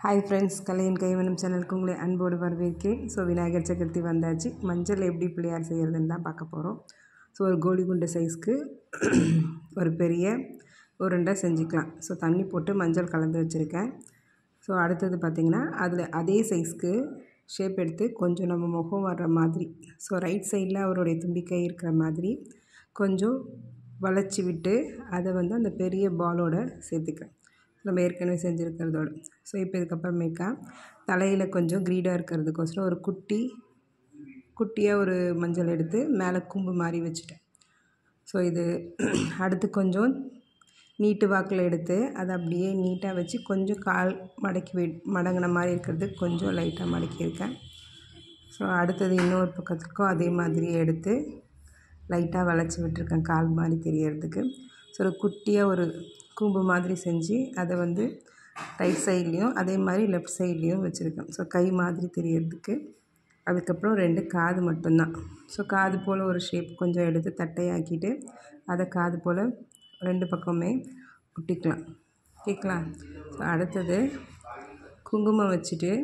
hi friends கலையின் கைவனம் சேனலுக்கு உங்களை அன்போடு வரவேற்கிறேன் ஸோ விநாயகர் சதுர்த்தி வந்தாச்சு மஞ்சள் எப்படி பிள்ளையார் செய்கிறதுன்னு தான் பார்க்க போகிறோம் ஸோ ஒரு கோலி குண்டு சைஸ்க்கு ஒரு பெரிய உருண்டை செஞ்சுக்கலாம் ஸோ தண்ணி போட்டு மஞ்சள் கலந்து வச்சுருக்கேன் ஸோ அடுத்தது பார்த்திங்கன்னா அதில் அதே சைஸ்க்கு ஷேப் எடுத்து கொஞ்சம் நம்ம முகம் வர்ற மாதிரி ஸோ ரைட் சைடில் அவருடைய தும்பிக்கை இருக்கிற மாதிரி கொஞ்சம் வளைச்சி விட்டு அதை வந்து அந்த பெரிய பாலோட சேர்த்துக்கிறேன் நம்ம ஏற்கனவே செஞ்சுருக்கிறதோட ஸோ இப்போ இதுக்கப்புறமேக்கா தலையில் கொஞ்சம் க்ரீடாக இருக்கிறதுக்கோசரம் ஒரு குட்டி குட்டியாக ஒரு மஞ்சள் எடுத்து மேலே கூம்பு மாதிரி வச்சுட்டேன் ஸோ இது அடுத்து கொஞ்சம் நீட்டு வாக்கில் எடுத்து அதை அப்படியே நீட்டாக வச்சு கொஞ்சம் கால் மடக்கி வி மடங்கின மாதிரி இருக்கிறதுக்கு கொஞ்சம் லைட்டாக மடக்கியிருக்கேன் ஸோ அடுத்தது இன்னொரு பக்கத்துக்கும் அதே மாதிரி எடுத்து லைட்டாக வளைச்சி விட்டுருக்கேன் கால் மாதிரி தெரியறதுக்கு ஸோ ஒரு குட்டியாக ஒரு கூம்பு மாதிரி செஞ்சு அதை வந்து ரைட் சைட்லேயும் அதே மாதிரி லெஃப்ட் சைட்லேயும் வச்சுருக்கேன் ஸோ கை மாதிரி தெரியறதுக்கு அதுக்கப்புறம் ரெண்டு காது மட்டும்தான் ஸோ காது போல் ஒரு ஷேப் கொஞ்சம் எடுத்து தட்டையாக்கிட்டு அதை காது போல் ரெண்டு பக்கமே ஒட்டிக்கலாம் கேட்கலாம் ஸோ அடுத்தது குங்குமம் வச்சுட்டு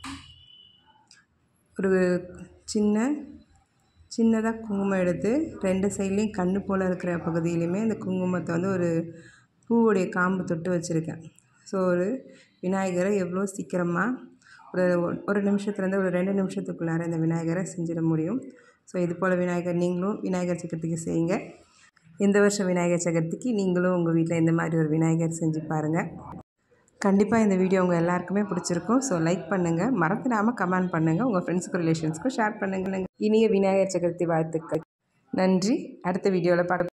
ஒரு சின்ன சின்னதாக குங்குமம் எடுத்து ரெண்டு சைட்லேயும் கண்ணு போல் இருக்கிற பகுதியிலையுமே அந்த குங்குமத்தை வந்து ஒரு பூவுடைய காம்பு தொட்டு வச்சுருக்கேன் ஸோ ஒரு விநாயகரை எவ்வளோ சீக்கிரமாக ஒரு ஒரு நிமிஷத்துலேருந்து ஒரு ரெண்டு நிமிஷத்துக்குள்ளார இந்த விநாயகரை செஞ்சிட முடியும் ஸோ இது போல் விநாயகர் நீங்களும் விநாயகர் சதுர்த்திக்கு செய்யுங்க இந்த வருஷம் விநாயகர் சதுர்த்திக்கு நீங்களும் உங்கள் வீட்டில் இந்த மாதிரி ஒரு விநாயகர் செஞ்சு பாருங்கள் கண்டிப்பாக இந்த வீடியோ உங்கள் எல்லாருக்குமே பிடிச்சிருக்கும் ஸோ லைக் பண்ணுங்கள் மறந்துடாமல் கமெண்ட் பண்ணுங்கள் உங்கள் ஃப்ரெண்ட்ஸுக்கும் ரிலேஷன்ஸ்க்கும் ஷேர் பண்ணுங்கள் இனிய விநாயகர் சதுர்த்தி வாழ்த்துக்கள் நன்றி அடுத்த வீடியோவில் பார்க்க